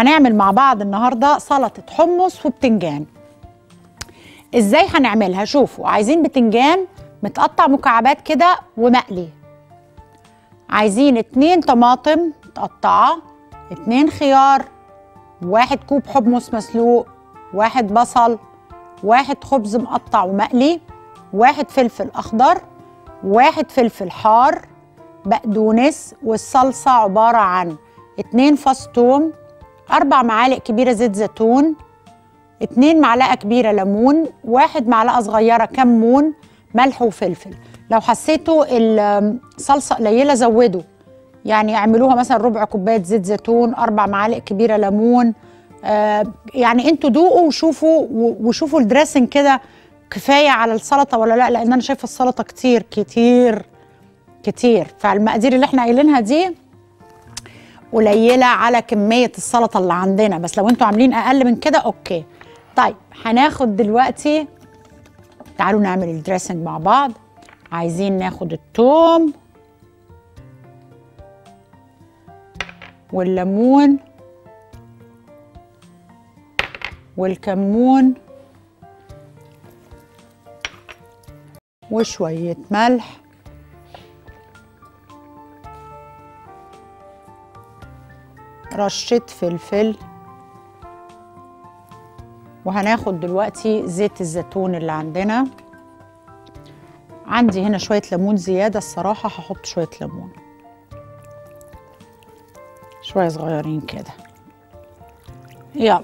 هنعمل مع بعض النهارده سلطه حمص وبتنجان ازاي هنعملها شوفوا عايزين بتنجان متقطع مكعبات كده ومقلي عايزين اتنين طماطم متقطعه اتنين خيار واحد كوب حمص مسلوق واحد بصل واحد خبز مقطع ومقلي واحد فلفل اخضر واحد فلفل حار بقدونس والصلصه عباره عن اتنين فص توم اربع معالق كبيره زيت زيتون اتنين معلقه كبيره ليمون واحد معلقه صغيره كمون ملح وفلفل لو حسيتوا الصلصه قليله زودوا يعني اعملوها مثلا ربع كوبايه زيت زيتون اربع معالق كبيره ليمون آه يعني انتوا دوقوا وشوفوا وشوفوا الدريسنج كده كفايه على السلطه ولا لا لان انا شايفه السلطه كتير كتير كتير فالمقادير اللي احنا قايلينها دي قليله على كميه السلطه اللي عندنا بس لو انتوا عاملين اقل من كده اوكي طيب هناخد دلوقتي تعالوا نعمل الدريسنج مع بعض عايزين ناخد التوم والليمون والكمون وشوية ملح رشة فلفل وهناخد دلوقتي زيت الزيتون اللي عندنا عندي هنا شوية ليمون زيادة الصراحة هحط شوية ليمون شوية صغيرين كده يلا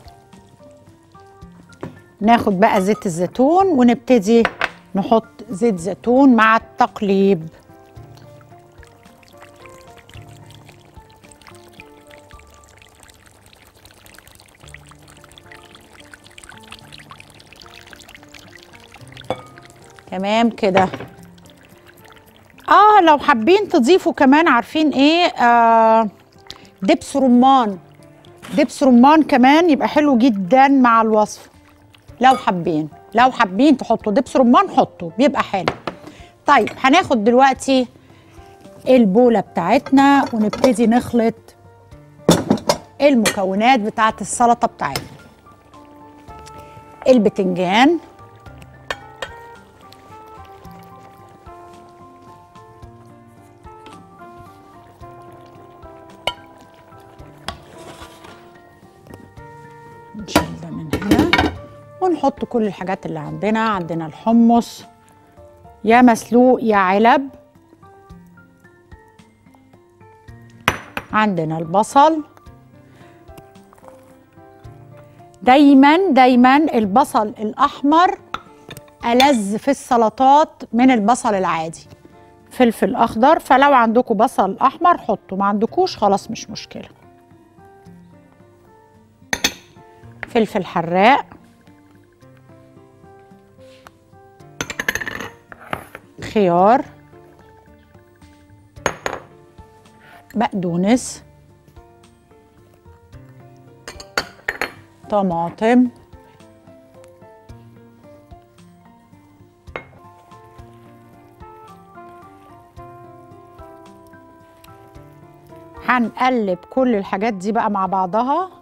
ناخد بقى زيت الزيتون ونبتدي نحط زيت زيتون مع التقليب تمام كده اه لو حابين تضيفوا كمان عارفين ايه آه دبس رمان دبس رمان كمان يبقى حلو جدا مع الوصفه لو حابين لو حابين تحطوا دبس رمان حطوا بيبقى حلو طيب هناخد دلوقتي البوله بتاعتنا ونبتدي نخلط المكونات بتاعت السلطه بتاعتنا البتنجان نشيل ده من هنا ونحط كل الحاجات اللي عندنا عندنا الحمص يا مسلوق يا علب عندنا البصل دايما دايما البصل الاحمر ألذ في السلطات من البصل العادي فلفل اخضر فلو عندكم بصل احمر حطوا ما عندكوش خلاص مش مشكله فلفل حراق خيار بقدونس طماطم هنقلب كل الحاجات دي بقى مع بعضها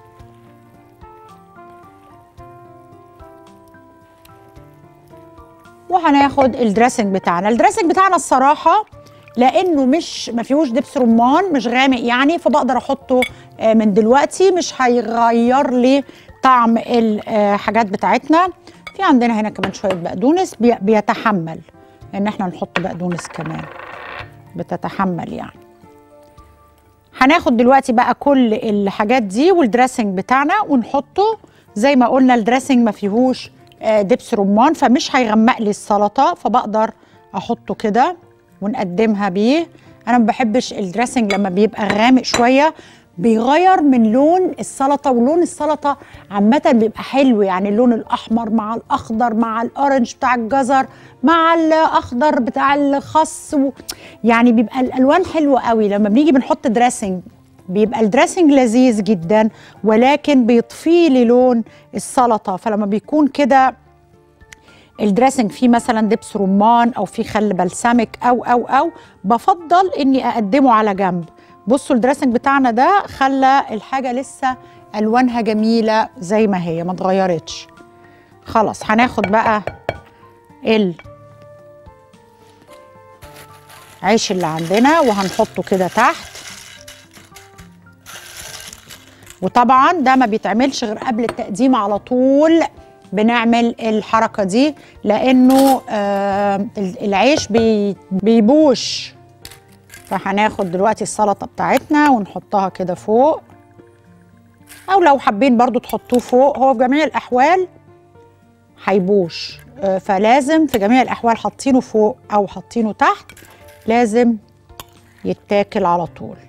وهناخد الدريسنج بتاعنا الدريسنج بتاعنا الصراحه لانه مش ما فيهوش دبس رمان مش غامق يعني فبقدر احطه من دلوقتي مش هيغير لي طعم الحاجات بتاعتنا في عندنا هنا كمان شويه بقدونس بيتحمل ان احنا نحط بقدونس كمان بتتحمل يعني هناخد دلوقتي بقى كل الحاجات دي والدريسنج بتاعنا ونحطه زي ما قلنا الدريسنج ما فيهوش دبس رمان فمش هيغمق لي السلطه فبقدر احطه كده ونقدمها بيه انا ما بحبش الدريسنج لما بيبقى غامق شويه بيغير من لون السلطه ولون السلطه عامه بيبقى حلو يعني اللون الاحمر مع الاخضر مع الاورنج بتاع الجزر مع الاخضر بتاع الخس و... يعني بيبقى الالوان حلوه قوي لما بنيجي بنحط دريسنج بيبقى الدريسنج لذيذ جدا ولكن بيطفي لي لون السلطه فلما بيكون كده الدريسنج فيه مثلا دبس رمان او فيه خل بلسمك او او او بفضل اني اقدمه على جنب بصوا الدريسنج بتاعنا ده خلى الحاجه لسه الوانها جميله زي ما هي ما اتغيرتش خلاص هناخد بقى العيش اللي عندنا وهنحطه كده تحت وطبعا ده ما بيتعملش غير قبل التقديم على طول بنعمل الحركه دي لانه آه العيش بي بيبوش فهناخد دلوقتي السلطه بتاعتنا ونحطها كده فوق او لو حابين برضو تحطوه فوق هو في جميع الاحوال هيبوش آه فلازم في جميع الاحوال حاطينه فوق او حاطينه تحت لازم يتاكل على طول